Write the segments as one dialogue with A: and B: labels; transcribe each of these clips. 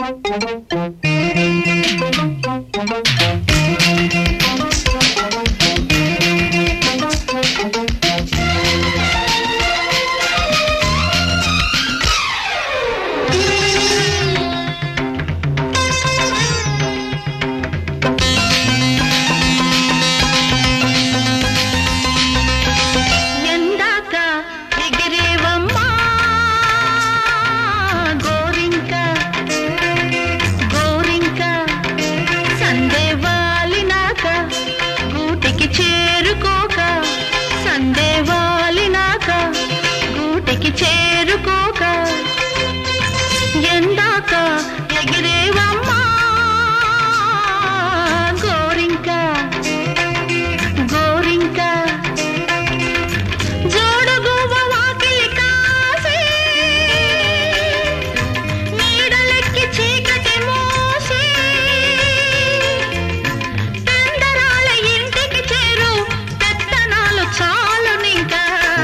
A: ఎందాక ఎగిరేవమ్మా గోరింక గోరింక సందే వాలినాక గూటికి చేరుకోక సందే వాలినాక గూటికి చేరుకోక ఎందాక ఎగిరేవమ్మా గోరింక గోరింక జోడుగువ్వ వాకిలి కాసి, నీడలెక్కి చీకటి మోసి, పెందరాల ఇంటికి చేరు పెత్తనాలు చాలునింకా.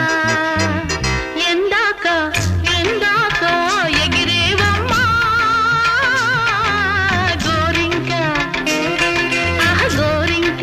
A: ఎందాక ఎందాక ఎగిరేవమ్మా గోరింక ఆహ్ గోరింక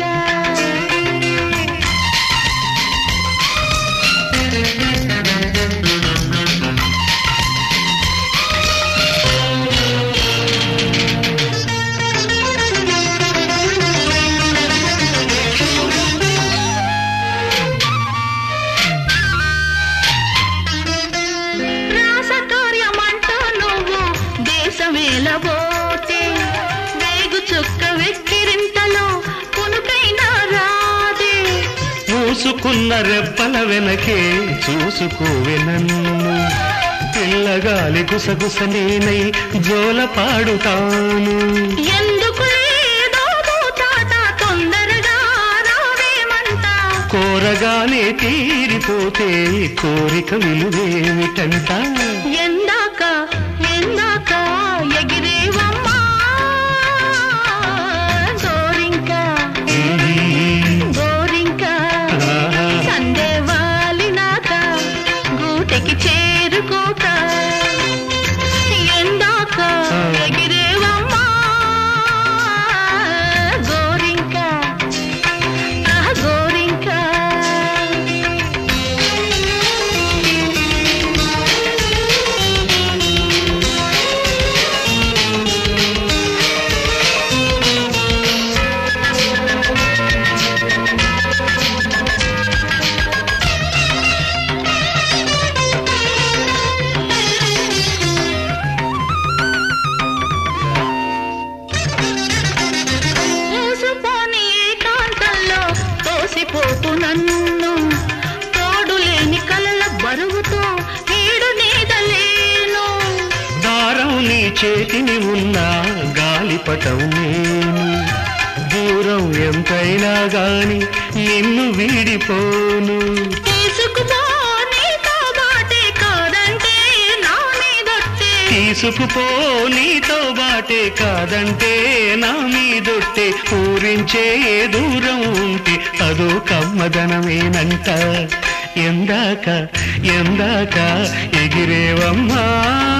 A: రాసకార్యమంటూ నువ్వు దేశమేలబోతే వేగు చుక్క వెక్కిరింతలో కునుకైనా రాదే
B: మూసుకున్న రెప్పల వెనకే చూసుకోవే నన్ను పిల్లగాలి గుసగుస నేనై జోల పాడుతాను
A: ఎందుకు లేదో తాత తొందరగా రావేమంట
B: కోరగానే తీరిపోతే కోరిక విలువేమిటంట
A: ఎందాక ఎందాక ఎగిరేవమ్మా గోరింక గోరింక
B: ఆహా.
A: సందే వాలినాక గూటికి చేరుకోక ఎందాక ఎగిరేవమ్మా గోరింక ఆహ్ గోరింక మూసుపోని ఏకాంతంలో తోసిపోతూ నన్ను తోడు లేని కలల బరువుతో ఈడు నీదలేను
B: దారం నీ చేతిని ఉన్నా గాలిపటం నేను దూరం ఎంతైనా గాని నిన్ను వీడిపోను
A: తీసుకుపో నీతో బాటే కాదంటే నా మీదొట్టే
B: తీసుకుపో నీతో బాటే కాదంటే నా మీదొట్టే పూరించే దూరం ఉంటే అదో కమ్మదనమేనంట ఎందాక ఎందాక ఎగిరేవమ్మా